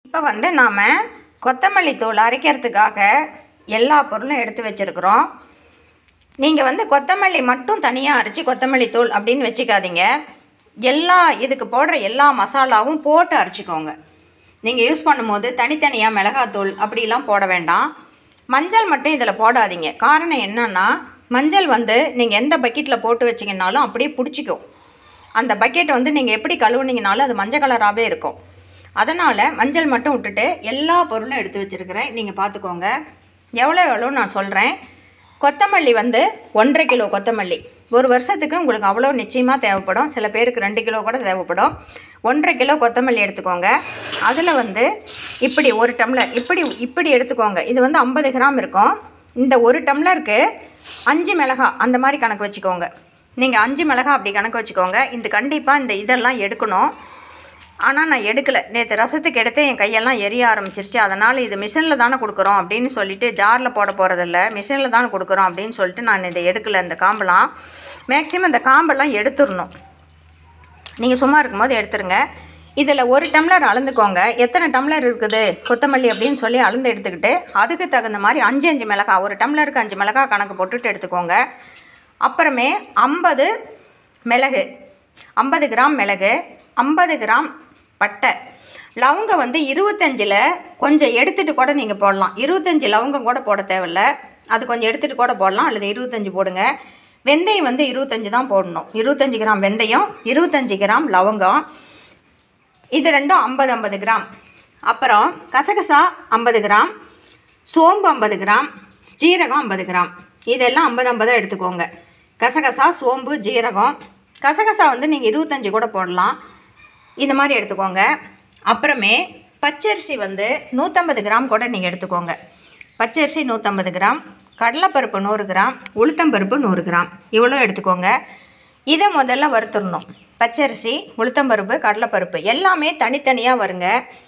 இப்போ வந்து நாம் கொத்தமல்லி தூள் அரைக்கிறதுக்காக எல்லா பொருளும் எடுத்து வச்சுருக்குறோம் நீங்கள் வந்து கொத்தமல்லி மட்டும் தனியாக அரைச்சி கொத்தமல்லி தூள் அப்படின்னு வச்சுக்காதீங்க எல்லா இதுக்கு போடுற எல்லா மசாலாவும் போட்டு அரைச்சிக்கோங்க நீங்கள் யூஸ் பண்ணும்போது தனித்தனியாக மிளகாத்தூள் அப்படிலாம் போட வேண்டாம் மஞ்சள் மட்டும் இதில் போடாதீங்க காரணம் என்னன்னா மஞ்சள் வந்து நீங்கள் எந்த பக்கெட்டில் போட்டு வச்சிங்கனாலும் அப்படியே பிடிச்சிக்கும் அந்த பக்கெட் வந்து நீங்கள் எப்படி கழுவுனீங்கனாலும் அது மஞ்சள் கலராகவே இருக்கும் அதனால் மஞ்சள் மட்டும் விட்டுட்டு எல்லா பொருளும் எடுத்து வச்சுருக்கிறேன் நீங்கள் பார்த்துக்கோங்க எவ்வளோ எவ்வளோ நான் சொல்கிறேன் கொத்தமல்லி வந்து ஒன்றரை கிலோ கொத்தமல்லி ஒரு வருஷத்துக்கு உங்களுக்கு அவ்வளோ நிச்சயமாக தேவைப்படும் சில பேருக்கு ரெண்டு கிலோ கூட தேவைப்படும் ஒன்றரை கிலோ கொத்தமல்லி எடுத்துக்கோங்க அதில் வந்து இப்படி ஒரு டம்ளர் இப்படி இப்படி எடுத்துக்கோங்க இது வந்து ஐம்பது கிராம் இருக்கும் இந்த ஒரு டம்ளருக்கு அஞ்சு மிளகா அந்த மாதிரி கணக்கு வச்சுக்கோங்க நீங்கள் அஞ்சு மிளகா அப்படி கணக்கு வச்சுக்கோங்க இந்த கண்டிப்பாக இந்த இதெல்லாம் எடுக்கணும் ஆனால் நான் எடுக்கலை நேற்று ரசத்துக்கு எடுத்து என் கையெல்லாம் எரிய ஆரம்பிச்சிருச்சு அதனால் இது மிஷினில் தானே கொடுக்குறோம் அப்படின்னு சொல்லிட்டு ஜாரில் போட போகிறதில்ல மிஷினில் தானே கொடுக்குறோம் அப்படின்னு சொல்லிட்டு நான் இதை எடுக்கலை இந்த காம்பெல்லாம் மேக்ஸிமம் இந்த காம்பெல்லாம் எடுத்துடணும் நீங்கள் சும்மா இருக்கும்போது எடுத்துருங்க இதில் ஒரு டம்ளர் அளந்துக்கோங்க எத்தனை டம்ளர் இருக்குது கொத்தமல்லி அப்படின்னு சொல்லி அளந்து எடுத்துக்கிட்டு அதுக்கு தகுந்த மாதிரி அஞ்சு அஞ்சு மிளகாய் ஒரு டம்ளருக்கு அஞ்சு மிளகாய் கணக்கு போட்டுட்டு எடுத்துக்கோங்க அப்புறமே ஐம்பது மிளகு ஐம்பது கிராம் மிளகு ஐம்பது கிராம் பட்டை லவங்கம் வந்து இருபத்தஞ்சில் கொஞ்சம் எடுத்துகிட்டு கூட நீங்கள் போடலாம் இருபத்தஞ்சி லவங்கம் கூட போட தேவையில்ல அது கொஞ்சம் எடுத்துகிட்டு கூட போடலாம் அல்லது இருபத்தஞ்சி போடுங்க வெந்தயம் வந்து இருபத்தஞ்சி தான் போடணும் இருபத்தஞ்சி கிராம் வெந்தயம் இருபத்தஞ்சி கிராம் லவங்கம் இது ரெண்டும் ஐம்பது ஐம்பது கிராம் அப்புறம் கசகசா ஐம்பது கிராம் சோம்பு ஐம்பது கிராம் ஜீரகம் ஐம்பது கிராம் இதெல்லாம் ஐம்பது ஐம்பதாக எடுத்துக்கோங்க கசகசா சோம்பு ஜீரகம் கசகசா வந்து நீங்கள் இருபத்தஞ்சி கூட போடலாம் இந்த மாதிரி எடுத்துக்கோங்க அப்புறமே பச்சரிசி வந்து நூற்றம்பது கிராம் கூட நீங்கள் எடுத்துக்கோங்க பச்சரிசி நூற்றம்பது கிராம் கடலைப்பருப்பு நூறு கிராம் உளுத்தம்பருப்பு நூறு கிராம் இவ்வளோ எடுத்துக்கோங்க இதை முதல்ல வறுத்துடணும் பச்சரிசி உளுத்தம்பருப்பு கடலைப்பருப்பு எல்லாமே தனித்தனியாக வருங்க